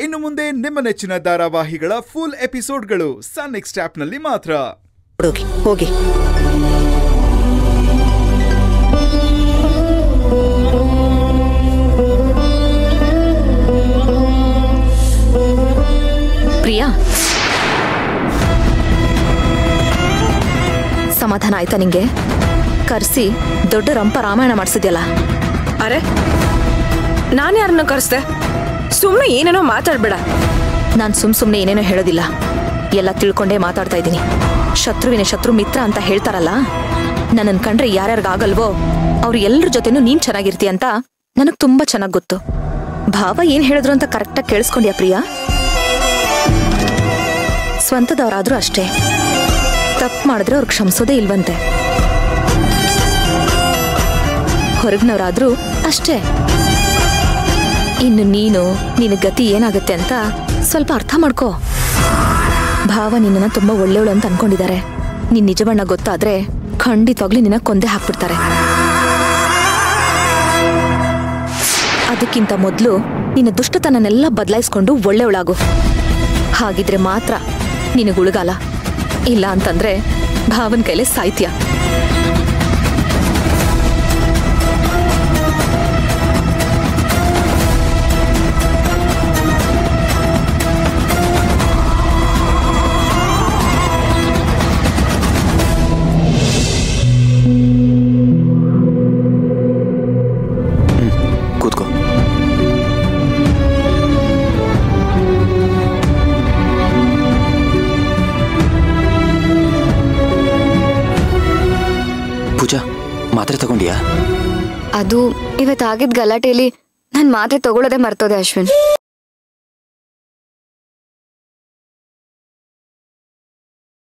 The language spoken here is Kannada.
ಇನ್ನು ಮುಂದೆ ನಿಮ್ಮ ನೆಚ್ಚಿನ ಧಾರಾವಾಹಿಗಳ ಫುಲ್ ಎಪಿಸೋಡ್ಗಳು ಸನ್ ನೆಕ್ಸ್ಟ್ ಆಪ್ನಲ್ಲಿ ಮಾತ್ರ ಹುಡುಗಿ ಹೋಗಿ ಪ್ರಿಯಾ ಸಮಾಧಾನ ಆಯ್ತಾ ನಿಂಗೆ ಕರ್ಸಿ ದೊಡ್ಡ ರಂಪ ರಾಮಾಯಣ ಮಾಡಿಸಿದ್ಯಲ್ಲ ಅರೆ ನಾನು ಯಾರನ್ನ ಕರೆಸ್ದೆ ಸುಮ್ಮನೆ ಏನೇನೋ ಮಾತಾಡ್ಬೇಡ ನಾನು ಸುಮ್ ಸುಮ್ನೆ ಏನೇನೋ ಹೇಳೋದಿಲ್ಲ ಎಲ್ಲ ತಿಳ್ಕೊಂಡೇ ಮಾತಾಡ್ತಾ ಇದ್ದೀನಿ ಶತ್ರುವಿನ ಶತ್ರು ಮಿತ್ರ ಅಂತ ಹೇಳ್ತಾರಲ್ಲ ನನ್ನನ್ ಕಂಡ್ರೆ ಯಾರ್ಯಾರಿಗಾಗಲ್ವೋ ಅವ್ರು ಎಲ್ಲರ ಜೊತೆನೂ ನೀನ್ ಚೆನ್ನಾಗಿರ್ತೀಯ ಅಂತ ನನಗ್ ತುಂಬಾ ಚೆನ್ನಾಗ್ ಗೊತ್ತು ಭಾವ ಏನ್ ಹೇಳಿದ್ರು ಅಂತ ಕರೆಕ್ಟಾಗಿ ಕೇಳಿಸ್ಕೊಂಡ್ಯಾ ಪ್ರಿಯಾ ಸ್ವಂತದವರಾದ್ರೂ ಅಷ್ಟೇ ತಪ್ಪು ಮಾಡಿದ್ರೆ ಅವ್ರು ಕ್ಷಮಿಸೋದೇ ಇಲ್ವಂತೆ ಹೊರಗ್ನವರಾದ್ರೂ ಅಷ್ಟೇ ಇನ್ನು ನೀನು ನಿನ್ನ ಗತಿ ಏನಾಗುತ್ತೆ ಅಂತ ಸ್ವಲ್ಪ ಅರ್ಥ ಮಾಡ್ಕೋ ಭಾವ ನಿನ್ನನ್ನ ತುಂಬಾ ಒಳ್ಳೆಯವಳು ಅಂತ ಅನ್ಕೊಂಡಿದ್ದಾರೆ ನಿನ್ ನಿಜ ಬಣ್ಣ ಗೊತ್ತಾದ್ರೆ ಖಂಡಿತವಾಗ್ಲೂ ನಿನ್ನ ಕೊಂದೆ ಹಾಕ್ಬಿಡ್ತಾರೆ ಅದಕ್ಕಿಂತ ಮೊದಲು ನಿನ್ನ ದುಷ್ಟತನನೆಲ್ಲ ಬದಲಾಯಿಸ್ಕೊಂಡು ಒಳ್ಳೆಯವಳಾಗು ಹಾಗಿದ್ರೆ ಮಾತ್ರ ನಿನಗೆ ಉಳುಗಾಲ ಇಲ್ಲ ಅಂತಂದ್ರೆ ಭಾವನ್ ಕೈಲೇ ಸಾಯ್ತೀಯ ಕೂತ್ಕೋ ಪೂಜಾ ಮಾತ್ರೆ ತಗೊಂಡಿಯಾ ಅದು ಇವತ್ತು ಆಗಿದ್ದ ಗಲಾಟೆಯಲ್ಲಿ ನಾನು ಮಾತ್ರೆ ತಗೊಳ್ಳೋದೇ ಮರ್ತೋದೆ ಅಶ್ವಿನ್